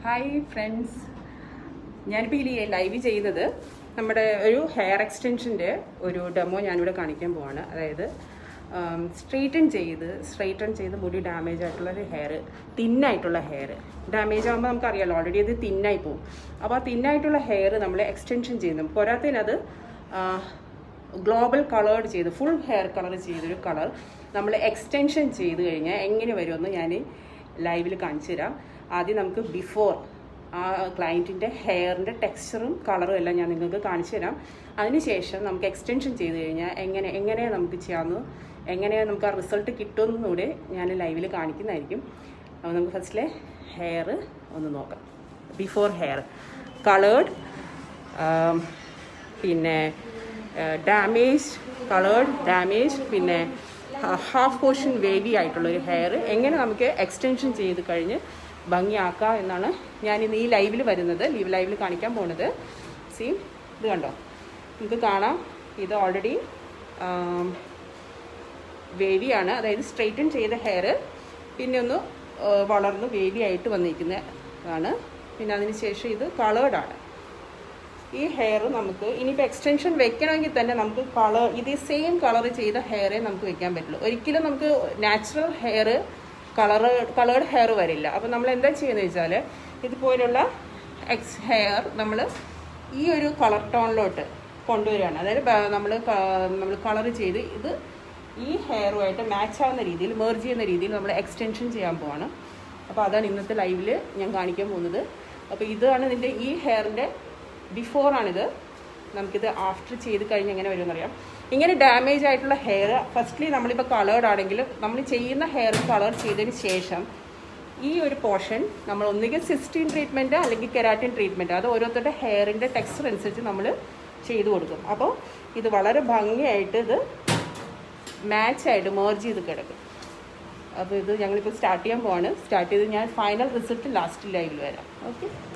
hi friends ഞാനിപ്പോൾ ഈ live ചെയ്യുന്നത് നമ്മുടെ ഒരു ഹെയർ എക്സ്റ്റൻഷൻ്റെ ഒരു ഡെമോ ഞാനിവിടെ കാണിക്കാൻ പോവാണ് അതായത് സ്ട്രെയിറ്റൺ ചെയ്ത് സ്ട്രെയിറ്റൺ ചെയ്ത് മുടി ഡാമേജ് ആയിട്ടുള്ള ഒരു ഹെയർ തിന്നായിട്ടുള്ള ഹെയർ ഡാമേജ് ആകുമ്പോൾ നമുക്കറിയാലോ ഓൾറെഡി അത് തിന്നായി പോകും അപ്പോൾ ആ തിന്നായിട്ടുള്ള ഹെയർ നമ്മൾ എക്സ്റ്റൻഷൻ ചെയ്യുന്നു പോരാത്തതിനത് ഗ്ലോബൽ കളേർഡ് ചെയ്ത് ഫുൾ ഹെയർ കളർ ചെയ്തൊരു കളർ നമ്മൾ എക്സ്റ്റൻഷൻ ചെയ്ത് കഴിഞ്ഞാൽ എങ്ങനെ വരുമെന്ന് ഞാൻ ലൈവിൽ കാണിച്ചു തരാം ആദ്യം നമുക്ക് ബിഫോർ ആ ക്ലയൻറ്റിൻ്റെ ഹെയറിൻ്റെ ടെക്സ്ചറും കളറും എല്ലാം ഞാൻ നിങ്ങൾക്ക് കാണിച്ചു തരാം അതിനുശേഷം നമുക്ക് എക്സ്റ്റൻഷൻ ചെയ്ത് കഴിഞ്ഞാൽ എങ്ങനെ എങ്ങനെ നമുക്ക് ചെയ്യാമെന്ന് എങ്ങനെ നമുക്ക് ആ റിസൾട്ട് കിട്ടുമെന്നൂടെ ഞാൻ ലൈവിൽ കാണിക്കുന്നതായിരിക്കും അപ്പോൾ നമുക്ക് ഫസ്റ്റിലെ ഹെയർ ഒന്ന് നോക്കാം ബിഫോർ ഹെയർ കളേർഡ് പിന്നെ ഡാമേജ് കളേർഡ് ഡാമേജ് പിന്നെ ഹാഫ് പോർഷൻ വേവി ആയിട്ടുള്ളൊരു ഹെയർ എങ്ങനെ നമുക്ക് എക്സ്റ്റൻഷൻ ചെയ്ത് കഴിഞ്ഞ് ഭംഗിയാക്കാം എന്നാണ് ഞാൻ ഇന്ന് ഈ ലൈവിൽ വരുന്നത് ലീവ് ലൈവിൽ കാണിക്കാൻ പോകുന്നത് സീ ഇത് കണ്ടോ നമുക്ക് കാണാം ഇത് ഓൾറെഡി വേവിയാണ് അതായത് സ്ട്രെയിറ്റൻ ചെയ്ത ഹെയർ പിന്നെ ഒന്ന് വളർന്ന് വേവി ആയിട്ട് വന്നിരിക്കുന്നതാണ് പിന്നെ അതിന് ശേഷം ഇത് കളേർഡാണ് ഈ ഹെയർ നമുക്ക് ഇനിയിപ്പോൾ എക്സ്റ്റൻഷൻ വെക്കണമെങ്കിൽ തന്നെ നമുക്ക് കളർ ഇത് സെയിം കളർ ചെയ്ത ഹെയറേ നമുക്ക് വെക്കാൻ പറ്റുള്ളൂ ഒരിക്കലും നമുക്ക് natural hair colour coloured hair വരില്ല അപ്പോൾ നമ്മൾ എന്താ ചെയ്യുന്നത് വെച്ചാൽ ഇതുപോലുള്ള എക്സ് ഹെയർ നമ്മൾ ഈ ഒരു കളർ ടോണിലോട്ട് കൊണ്ടുവരികയാണ് അതായത് നമ്മൾ നമ്മൾ കളർ ചെയ്ത് ഇത് ഈ ഹെയറുമായിട്ട് മാച്ച് ആവുന്ന രീതിയിൽ മെർജ് ചെയ്യുന്ന രീതിയിൽ നമ്മൾ എക്സ്റ്റൻഷൻ ചെയ്യാൻ പോവാണ് അപ്പോൾ അതാണ് ഇന്നത്തെ ലൈവിൽ ഞാൻ കാണിക്കാൻ പോകുന്നത് അപ്പോൾ ഇതാണ് ഇതിൻ്റെ ഈ ഹെയറിൻ്റെ ബിഫോറാണിത് നമുക്കിത് ആഫ്റ്റർ ചെയ്ത് കഴിഞ്ഞ് എങ്ങനെ വരുമെന്നറിയാം ഇങ്ങനെ ഡാമേജ് ആയിട്ടുള്ള ഹെയർ ഫസ്റ്റ്ലി നമ്മളിപ്പോൾ കളേർഡ് ആണെങ്കിൽ നമ്മൾ ചെയ്യുന്ന ഹെയർ കളർ ചെയ്തതിന് ശേഷം ഈ ഒരു പോർഷൻ നമ്മൾ ഒന്നുകിൽ സിസ്റ്റീൻ ട്രീറ്റ്മെൻറ്റ് അല്ലെങ്കിൽ കെരാറ്റിൻ ട്രീറ്റ്മെൻറ്റ് അത് ഓരോരുത്തരുടെ ഹെയറിൻ്റെ ടെക്സ്ചർ അനുസരിച്ച് നമ്മൾ ചെയ്തു കൊടുക്കും അപ്പോൾ ഇത് വളരെ ഭംഗിയായിട്ട് ഇത് മാച്ചായിട്ട് മേർജ് ചെയ്ത് കിടക്കും അപ്പോൾ ഇത് ഞങ്ങളിപ്പോൾ സ്റ്റാർട്ട് ചെയ്യാൻ പോവാണ് സ്റ്റാർട്ട് ചെയ്ത് ഞാൻ ഫൈനൽ റിസൾട്ട് ലാസ്റ്റ് ലൈവിൽ വരാം ഓക്കെ